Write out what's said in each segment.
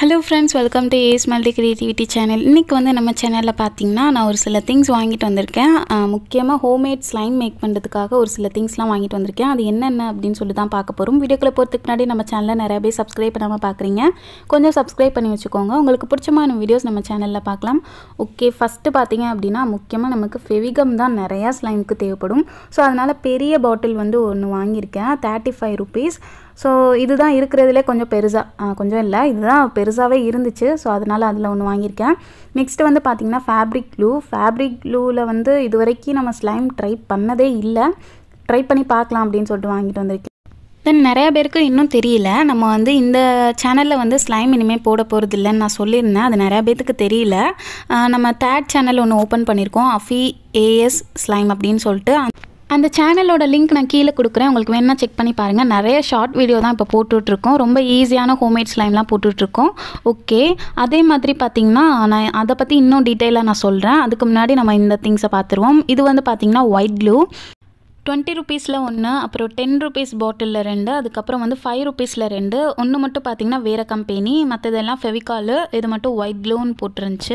hello friends welcome to Ace multi creativity channel இன்றைக்கி வந்து நம்ம சேனலில் பார்த்தீங்கன்னா நான் ஒரு சில திங்ஸ் வாங்கிட்டு வந்திருக்கேன் முக்கியமாக ஹோம்மேட் ஸ்லைம் மேக் பண்ணுறதுக்காக ஒரு சில திங்ஸ்லாம் வாங்கிட்டு வந்திருக்கேன் அது என்னென்ன அப்படின்னு சொல்லி தான் பார்க்க போகிறோம் வீடியோக்குள்ளே போகிறதுக்கு முன்னாடி நம்ம சேனலில் நிறைய பேர் சப்ஸ்கிரைப் பண்ணாமல் பார்க்குறீங்க கொஞ்சம் சப்ஸ்கிரைப் பண்ணி வச்சுக்கோங்க உங்களுக்கு பிடிச்சமான வீடியோஸ் நம்ம சேனலில் பார்க்கலாம் ஓகே ஃபஸ்ட்டு பார்த்தீங்க அப்படின்னா முக்கியமாக நமக்கு ஃபெவிகம் தான் நிறையா ஸ்லைமுக்கு தேவைப்படும் ஸோ அதனால் பெரிய பாட்டில் வந்து ஒன்று வாங்கியிருக்கேன் தேர்ட்டி ஃபைவ் ருபீஸ் ஸோ இதுதான் இருக்கிறதுலே கொஞ்சம் பெருசாக கொஞ்சம் இல்லை இதுதான் பெருசாகவே இருந்துச்சு ஸோ அதனால் அதில் ஒன்று வாங்கியிருக்கேன் நெக்ஸ்ட்டு வந்து பார்த்திங்கன்னா ஃபேப்ரிக் க்ளூ ஃபேப்ரிக் க்ளூவில் வந்து இது வரைக்கும் நம்ம ஸ்லைம் ட்ரை பண்ணதே இல்லை ட்ரை பண்ணி பார்க்கலாம் அப்படின்னு சொல்லிட்டு வாங்கிட்டு வந்திருக்கேன் தென் நிறைய பேருக்கு இன்னும் தெரியல நம்ம வந்து இந்த சேனலில் வந்து ஸ்லைம் இனிமேல் போட போகிறது இல்லைன்னு நான் சொல்லியிருந்தேன் அது நிறையா பேத்துக்கு தெரியல ஆஹ் நம்ம தேர்ட் சேனல் ஒன்று ஓப்பன் பண்ணியிருக்கோம் அஃபி ஏஎஸ் ஸ்லைம் அப்படின்னு சொல்லிட்டு அந்த சேனலோட லிங்க் நான் கீழே கொடுக்குறேன் உங்களுக்கு வேணால் செக் பண்ணி பாருங்கள் நிறைய ஷார்ட் வீடியோ தான் இப்போ போட்டுட்ருக்கோம் ரொம்ப ஈஸியான ஹோம்மேட் ஸ்லைம்லாம் போட்டுட்ருக்கோம் ஓகே அதே மாதிரி பார்த்தீங்கன்னா நான் அதை பற்றி இன்னும் டீட்டெயிலாக நான் சொல்கிறேன் அதுக்கு முன்னாடி நம்ம இந்த திங்ஸை பார்த்துருவோம் இது வந்து பார்த்திங்கன்னா ஒயிட் க்ளூ டுவெண்ட்டி ருபீஸில் ஒன்று அப்புறம் டென் ருபீஸ் பாட்டிலில் ரெண்டு அதுக்கப்புறம் வந்து ஃபைவ் ருபீஸில் ரெண்டு ஒன்று மட்டும் பார்த்திங்கன்னா வேறு கம்பெனி மற்றதெல்லாம் ஃபெவிகாலு இது மட்டும் ஒயிட் க்ளூன்னு போட்டுருந்துச்சு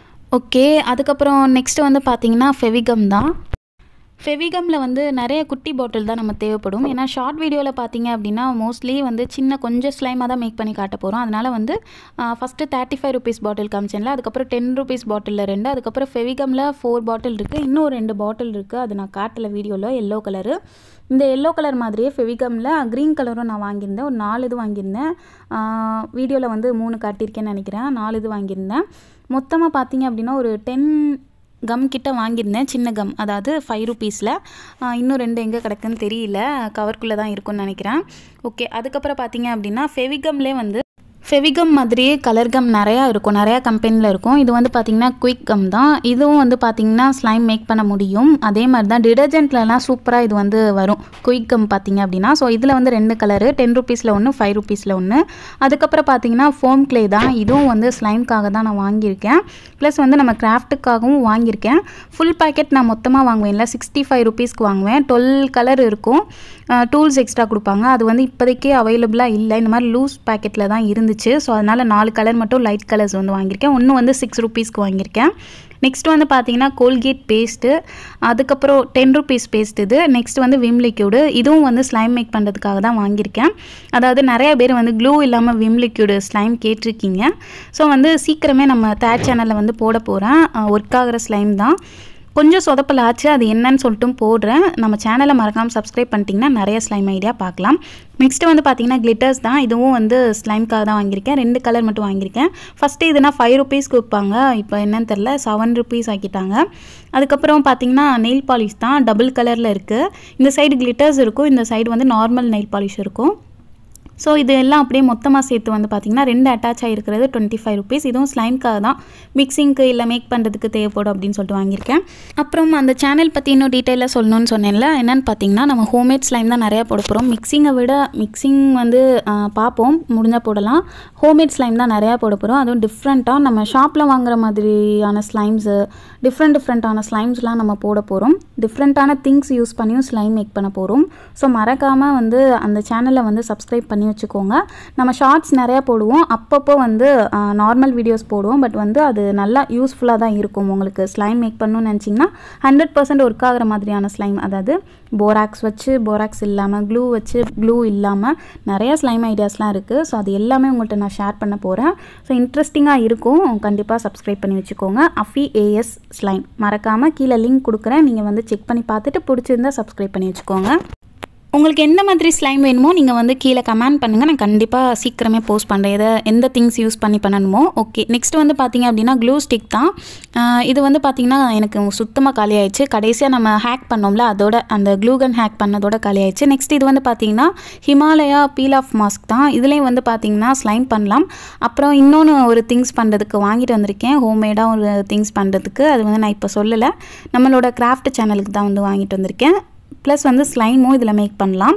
ஓகே அதுக்கப்புறம் நெக்ஸ்ட்டு வந்து பார்த்திங்கன்னா ஃபெவிகம் தான் ஃபெவிகமில் வந்து நிறைய குட்டி பாட்டில் தான் நம்ம தேவைப்படும் ஏன்னா ஷார்ட் வீடியோவில் பார்த்தீங்க அப்படின்னா மோஸ்ட்லி வந்து சின்ன கொஞ்சம் ஸ்லைமாக தான் மேக் பண்ணி காட்ட போகிறோம் அதனால் வந்து first thirty five rupees bottle காமிச்சேன்ல அதுக்கப்புறம் டென் ருபீஸ் பாட்டிலில் ரெண்டு அதுக்கப்புறம் ஃபெவிகமில் ஃபோர் பாட்டில் இருக்குது இன்னும் ரெண்டு பாட்டில் இருக்குது அது நான் காட்டல வீடியோவில் எல்லோ கலரு இந்த எல்லோ கலர் மாதிரியே ஃபெவிகமில் க்ரீன் கலரும் நான் வாங்கியிருந்தேன் ஒரு நாலு இது வாங்கியிருந்தேன் வீடியோவில் வந்து மூணு காட்டியிருக்கேன்னு நினைக்கிறேன் நாலு இது வாங்கியிருந்தேன் மொத்தமாக பார்த்தீங்க அப்படின்னா ஒரு டென் கம் கிட்ட வாங்கியிருந்தேன் சின்ன கம் அதாவது ஃபைவ் ருபீஸில் இன்னும் ரெண்டு எங்கே கிடக்குன்னு தெரியல கவர்க்குள்ளே தான் இருக்குன்னு நினைக்கிறேன் ஓகே அதுக்கப்புறம் பார்த்தீங்க அப்படின்னா ஃபெவிகம்லேயே வந்து ஃபெவிகம் மாதிரியே கலர் கம் நிறையா இருக்கும் நிறையா கம்பெனியில் இருக்கும் இது வந்து பார்த்திங்கன்னா குயிக் கம் தான் இதுவும் வந்து பார்த்திங்கன்னா ஸ்லைம் மேக் பண்ண முடியும் அதே மாதிரி தான் டிடர்ஜென்ட்லலாம் சூப்பராக இது வந்து வரும் குயிக் கம் பார்த்திங்க அப்படின்னா ஸோ இதில் வந்து ரெண்டு கலரு டென் ருபீஸில் ஒன்று ஃபைவ் ருபீஸில் ஒன்று அதுக்கப்புறம் பார்த்திங்கன்னா ஃபோம் க்ளே தான் இதுவும் வந்து ஸ்லைம்க்காக தான் நான் வாங்கியிருக்கேன் ப்ளஸ் வந்து நம்ம கிராஃப்ட்டுக்காகவும் வாங்கியிருக்கேன் ஃபுல் பேக்கெட் நான் மொத்தமாக வாங்குவேன் இல்லை சிக்ஸ்டி ஃபைவ் ருபீஸ்க்கு வாங்குவேன் டுவெல் கலர் இருக்கும் டூல்ஸ் எக்ஸ்ட்ரா கொடுப்பாங்க அது வந்து இப்போதைக்கு அவைலபிளாக இல்லை இந்த மாதிரி லூஸ் பேக்கெட்டில் தான் இருந்துச்சு ஸோ அதனால் நாலு கலர் மட்டும் லைட் கலர்ஸ் வந்து வாங்கியிருக்கேன் ஒன்று வந்து சிக்ஸ் ருபீஸ்க்கு வாங்கியிருக்கேன் நெக்ஸ்ட் வந்து பார்த்தீங்கன்னா கோல்கேட் பேஸ்ட்டு அதுக்கப்புறம் டென் ருபீஸ் பேஸ்ட் இது நெக்ஸ்ட் வந்து விம் லிக்யூடு இதுவும் வந்து ஸ்லைம் மேக் பண்ணுறதுக்காக தான் வாங்கியிருக்கேன் அதாவது நிறைய பேர் வந்து க்ளூ இல்லாமல் விம் லிக்யூடு ஸ்லைம் கேட்டிருக்கீங்க ஸோ வந்து சீக்கிரமே நம்ம தேர்ட் சேனலில் வந்து போட போகிறேன் ஒர்க் ஆகிற ஸ்லைம் தான் கொஞ்சம் சொதப்பல் ஆச்சு அது என்னன்னு சொல்லிட்டும் போடுறேன் நம்ம சேனலை மறக்காமல் சப்ஸ்கிரைப் பண்ணிட்டீங்கன்னா நிறைய ஸ்லைம் ஐடியா பார்க்கலாம் நெக்ஸ்ட்டு வந்து பார்த்தீங்கன்னா கிளிட்டர்ஸ் தான் இதுவும் வந்து ஸ்லைம்க்காக தான் வாங்கியிருக்கேன் ரெண்டு கலர் மட்டும் வாங்கியிருக்கேன் ஃபஸ்ட்டு இதுனா ஃபைவ் ருபீஸ்க்கு விற்பாங்க இப்போ என்னன்னு தெரில செவன் ருபீஸ் ஆக்கிட்டாங்க அதுக்கப்புறம் பார்த்தீங்கன்னா நெயில் பாலிஷ் தான் டபுள் கலரில் இருக்குது இந்த சைடு கிளிட்டர்ஸ் இருக்கும் இந்த சைடு வந்து நார்மல் நெயில் பாலிஷ் இருக்கும் ஸோ இது எல்லாம் அப்படியே மொத்தமாக சேர்த்து வந்து பார்த்திங்கன்னா ரெண்டு அட்டாச் ஆகிருக்கிறது டுவெண்ட்டி ஃபைவ் ருபீஸ் இதுவும் ஸ்லைம்க்காக தான் மிக்சிங்க்கு இல்லை மேக் பண்ணுறதுக்கு தேவைப்படும் அப்படின்னு சொல்லிட்டு வாங்கியிருக்கேன் அப்புறம் அந்த சேனல் பற்றி இன்னும் டீட்டெயிலாக சொல்லணும்னு சொன்னேன்ல என்னென்னு பார்த்தீங்கன்னா நம்ம ஹோம்மேட் ஸ்லைம் தான் நிறையா போட போகிறோம் மிக்சிங்கை விட மிக்சிங் வந்து பார்ப்போம் முடிஞ்சால் போடலாம் ஹோம்மேட் ஸ்லைம் தான் நிறையா போட போகிறோம் அதுவும் டிஃப்ரெண்ட்டாக நம்ம ஷாப்பில் வாங்குற மாதிரியான ஸ்லைம்ஸு டிஃப்ரெண்ட் டிஃப்ரெண்ட்டான ஸ்லைம்ஸ்லாம் நம்ம போட போகிறோம் டிஃப்ரெண்ட்டான திங்ஸ் யூஸ் பண்ணியும் ஸ்லைம் மேக் பண்ண போகிறோம் ஸோ மறக்காமல் வந்து அந்த சேனலை வந்து சப்ஸ்கிரைப் பண்ணி வச்சுக்கோங்க நம்ம ஷார்ட்ஸ் நிறையா போடுவோம் அப்பப்போ வந்து நார்மல் வீடியோஸ் போடுவோம் பட் வந்து அது நல்லா யூஸ்ஃபுல்லாக தான் இருக்கும் உங்களுக்கு ஸ்லைம் மேக் பண்ணணும்னு நினச்சிங்கன்னா ஹண்ட்ரட் பர்சன்ட் ஒர்க் ஆகிற மாதிரியான ஸ்லைம் அதாவது போராக்ஸ் வச்சு போராக்ஸ் இல்லாமல் க்ளூ வச்சு க்ளூ இல்லாமல் நிறைய ஸ்லைம் ஐடியாஸ்லாம் இருக்குது ஸோ அது எல்லாமே உங்கள்கிட்ட நான் ஷேர் பண்ண போகிறேன் ஸோ இன்ட்ரெஸ்டிங்காக இருக்கும் கண்டிப்பாக சப்ஸ்கிரைப் பண்ணி வச்சுக்கோங்க அஃபி ஏஎஸ் ஸ்லைம் மறக்காமல் கீழே லிங்க் கொடுக்குறேன் நீங்கள் வந்து செக் பண்ணி பார்த்துட்டு பிடிச்சிருந்தா சப்ஸ்கிரைப் பண்ணி வச்சுக்கோங்க உங்களுக்கு எந்த மாதிரி ஸ்லைம் வேணுமோ நீங்கள் வந்து கீழே கமெண்ட் பண்ணுங்கள் நான் கண்டிப்பாக சீக்கிரமே போஸ்ட் பண்ணுறேன் எதை எந்த திங்ஸ் யூஸ் பண்ணி பண்ணணுமோ ஓகே நெக்ஸ்ட் வந்து பார்த்தீங்க அப்படின்னா க்ளூ ஸ்டிக் தான் இது வந்து பார்த்திங்கன்னா எனக்கு சுத்தமாக காலி ஆயிடுச்சு கடைசியாக நம்ம ஹேக் பண்ணோம்ல அதோட அந்த க்ளூகன் ஹேக் பண்ணதோட காலி ஆயிடுச்சு நெக்ஸ்ட் இது வந்து பார்த்திங்கன்னா ஹிமாலயா பீல் ஆஃப் மாஸ்க் தான் இதுலேயும் வந்து பார்த்திங்கன்னா ஸ்லைம் பண்ணலாம் அப்புறம் இன்னொன்று ஒரு திங்ஸ் பண்ணுறதுக்கு வாங்கிட்டு வந்திருக்கேன் ஹோம்மேடாக ஒரு திங்ஸ் பண்ணுறதுக்கு அது வந்து நான் இப்போ சொல்லலை நம்மளோட கிராஃப்ட் சேனலுக்கு தான் வந்து வாங்கிட்டு வந்திருக்கேன் ப்ளஸ் வந்து ஸ்லைமும் இதில் மேக் பண்ணலாம்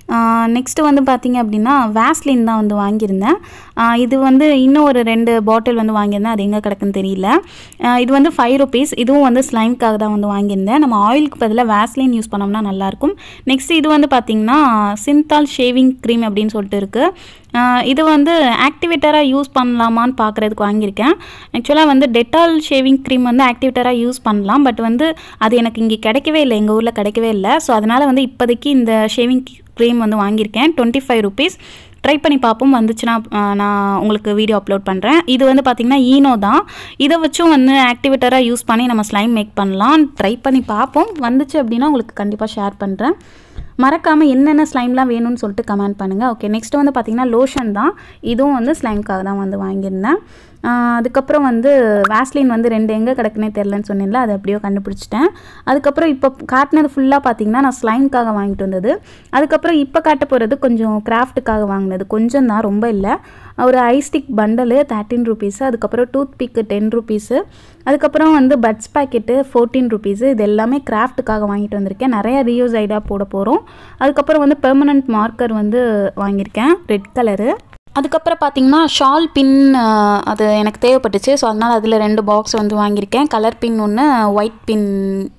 நெக்ஸ்ட்டு வந்து பார்த்தீங்க அப்படின்னா வேஸ்லின் தான் வந்து வாங்கியிருந்தேன் ஆஹ் இது வந்து இன்னும் ஒரு ரெண்டு பாட்டில் வந்து வாங்கியிருந்தேன் அது எங்கே கிடக்குன்னு தெரியல ஆஹ் இது வந்து ஃபைவ் ருபீஸ் இதுவும் வந்து ஸ்லைம்க்காக தான் வந்து வாங்கியிருந்தேன் நம்ம ஆயிலுக்கு பதிலாக வேஸ்லின் யூஸ் பண்ணோம்னா நல்லாயிருக்கும் நெக்ஸ்ட் இது வந்து பார்த்திங்கன்னா சிந்தால் ஷேவிங் க்ரீம் அப்படின்னு சொல்லிட்டு இருக்குது இது வந்து ஆக்டிவேட்டராக யூஸ் பண்ணலாமான்னு பார்க்குறதுக்கு வாங்கியிருக்கேன் ஆக்சுவலாக வந்து டெட்டால் ஷேவிங் க்ரீம் வந்து ஆக்டிவேட்டராக யூஸ் பண்ணலாம் பட் வந்து அது எனக்கு இங்கே கிடைக்கவே இல்லை எங்கள் ஊரில் கிடைக்கவே இல்லை ஸோ அதனால் வந்து இப்போதைக்கு இந்த ஷேவிங் க்ரீம் வந்து வாங்கியிருக்கேன் டுவெண்ட்டி ஃபைவ் ருபீஸ் ட்ரை பண்ணி பார்ப்போம் வந்துச்சுன்னா ஆஹ், நான் உங்களுக்கு வீடியோ அப்லோட் பண்ணுறேன் இது வந்து பார்த்திங்கன்னா ஈனோ தான் இதை வச்சும் வந்து ஆக்டிவேட்டராக யூஸ் பண்ணி நம்ம ஸ்லைம் மேக் பண்ணலாம் ட்ரை பண்ணி பார்ப்போம் வந்துச்சு அப்படின்னா உங்களுக்கு கண்டிப்பாக ஷேர் பண்ணுறேன் மறக்காமல் என்னென்ன ஸ்லைம்லாம் வேணும்னு சொல்லிட்டு கமெண்ட் பண்ணுங்கள் ஓகே நெக்ஸ்ட் வந்து பார்த்திங்கன்னா லோஷன் தான் இதுவும் வந்து ஸ்லைம்க்காக தான் வந்து வாங்கியிருந்தேன் ஆஹ் அதுக்கப்புறம் வந்து வேஸ்லின் வந்து ரெண்டு எங்கே கிடக்குனே தெரிலன்னு சொன்னேன்ல அதை அப்படியோ கண்டுபிடிச்சிட்டேன் அதுக்கப்புறம் இப்போ காட்டினது ஃபுல்லாக பார்த்தீங்கன்னா நான் ஸ்லைம்க்காக வாங்கிட்டு வந்தது அதுக்கப்புறம் இப்போ காட்ட போகிறது கொஞ்சம் கிராஃப்ட்டுக்காக வாங்கினது கொஞ்சம் தான் ரொம்ப இல்லை ஒரு ஐஸ்டிக் பண்டலு தேர்ட்டின் ருபீஸு அதுக்கப்புறம் டூத் பிக்கு டென் ருபீஸு அதுக்கப்புறம் வந்து பட்ஸ் பாக்கெட்டு ஃபோர்டீன் ருபீஸு இது எல்லாமே கிராஃப்ட்டுக்காக வாங்கிட்டு வந்திருக்கேன் நிறைய ரீயூஸ் ஐடியா போட போகிறோம் அதுக்கப்புறம் வந்து பெர்மனண்ட் மார்க்கர் வந்து வாங்கியிருக்கேன் ரெட் கலரு அதுக்கப்புறம் பார்த்தீங்கன்னா ஷால் பின் அஹ், அது எனக்கு தேவைப்பட்டுச்சு ஸோ அதனால் அதில் ரெண்டு பாக்ஸ் வந்து வாங்கியிருக்கேன் கலர் பின் ஒன்று ஒயிட் பின்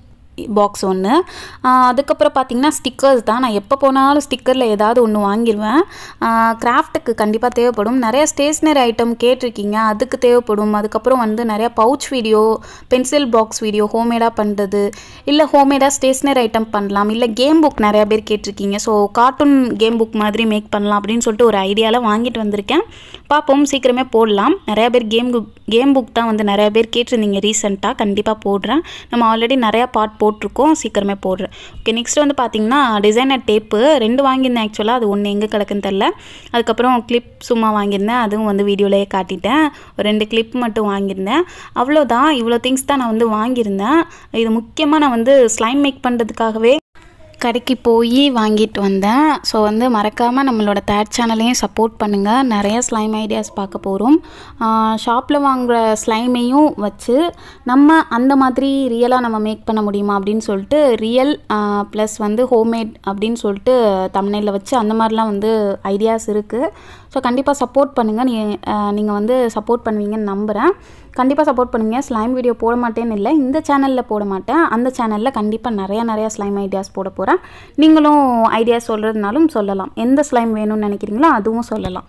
பாக்ஸ் ஒன்று அதுக்கப்புறம் பார்த்தீங்கன்னா ஸ்டிக்கர்ஸ் தான் நான் எப்போ போனாலும் ஸ்டிக்கரில் ஏதாவது ஒன்று வாங்கிடுவேன் கிராஃப்ட்டுக்கு கண்டிப்பாக தேவைப்படும் நிறைய ஸ்டேஷ்னரி ஐட்டம் கேட்டிருக்கீங்க அதுக்கு தேவைப்படும் அதுக்கப்புறம் வந்து நிறைய pouch video pencil box video ஹோம்மேடாக பண்ணுறது இல்லை ஹோம்மேடாக ஸ்டேஷ்னரி ஐட்டம் பண்ணலாம் இல்லை கேம் புக் நிறைய பேர் கேட்டிருக்கீங்க ஸோ கார்ட்டூன் கேம் புக் மாதிரி மேக் பண்ணலாம் அப்படின்னு சொல்லிட்டு ஒரு ஐடியாவில் வாங்கிட்டு வந்திருக்கேன் பார்ப்போம் சீக்கிரமே போடலாம் நிறைய பேர் கேம் புக் கேம் புக் தான் வந்து நிறைய பேர் கேட்டிருந்தீங்க ரீசெண்டாக கண்டிப்பாக போடுறேன் நம்ம ஆல்ரெடி நிறையா பார்ட் போட்டிருக்கோம் சீக்கிரமே போடுறேன் ஓகே நெக்ஸ்ட் வந்து பார்த்தீங்கன்னா டிசைனர் டேப்பு ரெண்டு வாங்கியிருந்தேன் ஆக்சுவலாக அது ஒன்று எங்கே கிடக்குன்னு தெரில அதுக்கப்புறம் கிளிப் சும்மா வாங்கியிருந்தேன் அதுவும் வந்து வீடியோலேயே காட்டிட்டேன் ஒரு ரெண்டு கிளிப் மட்டும் வாங்கியிருந்தேன் அவ்வளோதான் இவ்வளோ திங்ஸ் தான் நான் வந்து வாங்கியிருந்தேன் இது முக்கியமாக நான் வந்து ஸ்லைம் மேக் பண்ணுறதுக்காகவே கடைக்கு போய் வாங்கிட்டு வந்தேன் ஸோ வந்து மறக்காமல் நம்மளோட தேர்ட் சேனலையும் சப்போர்ட் பண்ணுங்கள் நிறைய ஸ்லைம் ஐடியாஸ் பார்க்க போகிறோம் ஷாப்பில் வாங்குகிற ஸ்லைமையும் வச்சு நம்ம அந்த மாதிரி ரியலாக நம்ம மேக் பண்ண முடியுமா அப்படின்னு சொல்லிட்டு ரியல் ப்ளஸ் வந்து ஹோம்மேட் அப்படின்னு சொல்லிட்டு தமிழில் வச்சு அந்த மாதிரிலாம் வந்து ஐடியாஸ் இருக்குது ஸோ கண்டிப்பாக சப்போர்ட் பண்ணுங்கள் நீ நீங்கள் வந்து சப்போர்ட் பண்ணுவீங்கன்னு நம்புகிறேன் கண்டிப்பாக சப்போர்ட் பண்ணுங்கள் ஸ்லைம் வீடியோ போட மாட்டேன்னு இல்லை இந்த சேனலில் போட மாட்டேன் அந்த சேனலில் கண்டிப்பாக நிறையா நிறையா ஸ்லைம் ஐடியாஸ் போட போகிறேன் நீங்களும் ஐடியாஸ் சொல்கிறதுனாலும் சொல்லலாம் எந்த ஸ்லைம் வேணும்னு நினைக்கிறீங்களோ அதுவும் சொல்லலாம்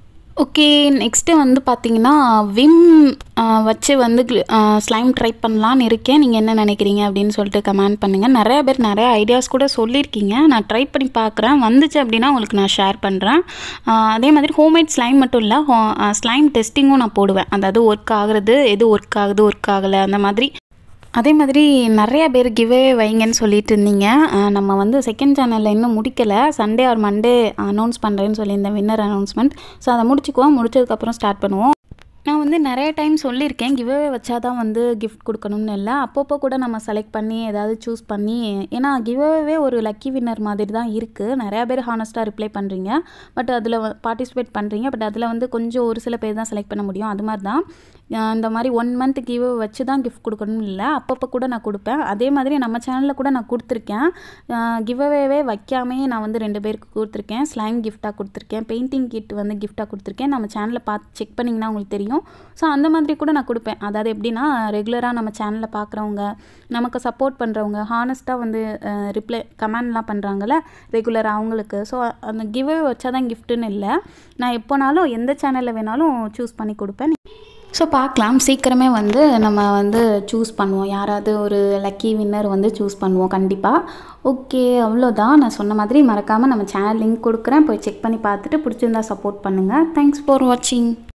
ஓகே நெக்ஸ்ட்டு வந்து பார்த்தீங்கன்னா விம் வச்சு வந்து ஸ்லைம் ட்ரை பண்ணலான்னு இருக்கேன் நீங்கள் என்ன நினைக்கிறீங்க அப்படின்னு சொல்லிட்டு கமெண்ட் பண்ணுங்கள் நிறைய பேர் நிறைய ஐடியாஸ் கூட சொல்லியிருக்கீங்க நான் ட்ரை பண்ணி பார்க்குறேன் வந்துச்சு அப்படின்னா உங்களுக்கு நான் ஷேர் பண்ணுறேன் அதே மாதிரி ஹோம்மேட் ஸ்லைம் மட்டும் இல்லை ஸ்லைம் டெஸ்டிங்கும் நான் போடுவேன் அதாவது ஒர்க் ஆகுறது எது ஒர்க் ஆகுது ஒர்க் ஆகலை அந்த மாதிரி அதே மாதிரி நிறைய பேர் கிவே வைங்கன்னு சொல்லிட்டு இருந்தீங்க அஹ் நம்ம வந்து செகண்ட் சேனலில் இன்னும் முடிக்கலை சண்டே ஆர் மண்டே அனௌன்ஸ் பண்ணுறேன்னு சொல்லியிருந்தேன் வின்னர் அனௌன்ஸ்மெண்ட் ஸோ அதை முடிச்சுக்குவோம் முடிச்சதுக்கப்புறம் ஸ்டார்ட் பண்ணுவோம் நான் வந்து நிறைய டைம் சொல்லியிருக்கேன் கிவ்வே வச்சா தான் வந்து கிஃப்ட் கொடுக்கணும்னு இல்லை அப்பப்போ கூட நம்ம செலக்ட் பண்ணி ஏதாவது சூஸ் பண்ணி ஏன்னா கிவ்வே ஒரு லக்கி வின்னர் மாதிரி தான் இருக்குது நிறையா பேர் ஹானஸ்ட்டாக ரிப்ளை பண்ணுறீங்க பட் அதில் பார்ட்டிசிபேட் பண்ணுறீங்க பட் அதில் வந்து கொஞ்சம் ஒரு சில பேர் தான் செலக்ட் பண்ண முடியும் அது மாதிரி தான் அஹ் இந்த மாதிரி ஒன் மந்த் கிவ் வச்சு தான் கிஃப்ட் கொடுக்கணும்னு இல்லை அப்பப்போ கூட நான் கொடுப்பேன் அதே மாதிரி நம்ம சேனலில் கூட நான் கொடுத்துருக்கேன் கிவ்அவேவே வைக்காமே நான் வந்து ரெண்டு பேருக்கு கொடுத்துருக்கேன் ஸ்லைம் கிஃப்டாக கொடுத்துருக்கேன் பெயிண்டிங் கிட் வந்து கிஃப்டாக கொடுத்துருக்கேன் நம்ம சேனலில் பார்த்து செக் பண்ணிங்கன்னா உங்களுக்கு தெரியும் ஸோ அந்த மாதிரி கூட நான் கொடுப்பேன் அதாவது எப்படின்னா ரெகுலராக நம்ம சேனலில் பார்க்குறவங்க நமக்கு சப்போர்ட் பண்ணுறவங்க ஹானஸ்ட்டாக வந்து ரிப்ளை கமெண்ட்லாம் பண்ணுறாங்கல்ல ரெகுலராக அவங்களுக்கு ஸோ அந்த கிவ்அவே வச்சா தான் கிஃப்ட்டுன்னு இல்லை நான் எப்போனாலும் எந்த சேனலில் வேணாலும் சூஸ் பண்ணி கொடுப்பேன் ஸோ பார்க்கலாம் சீக்கிரமே வந்து நம்ம வந்து சூஸ் பண்ணுவோம் யாராவது ஒரு லக்கி வின்னர் வந்து சூஸ் பண்ணுவோம் கண்டிப்பாக ஓகே அவ்வளோதான் நான் சொன்ன மாதிரி மறக்காமல் நம்ம சேனல் லிங்க் கொடுக்குறேன் போய் செக் பண்ணி பார்த்துட்டு பிடிச்சிருந்தா சப்போர்ட் பண்ணுங்கள் தேங்க்ஸ் ஃபார் வாட்சிங்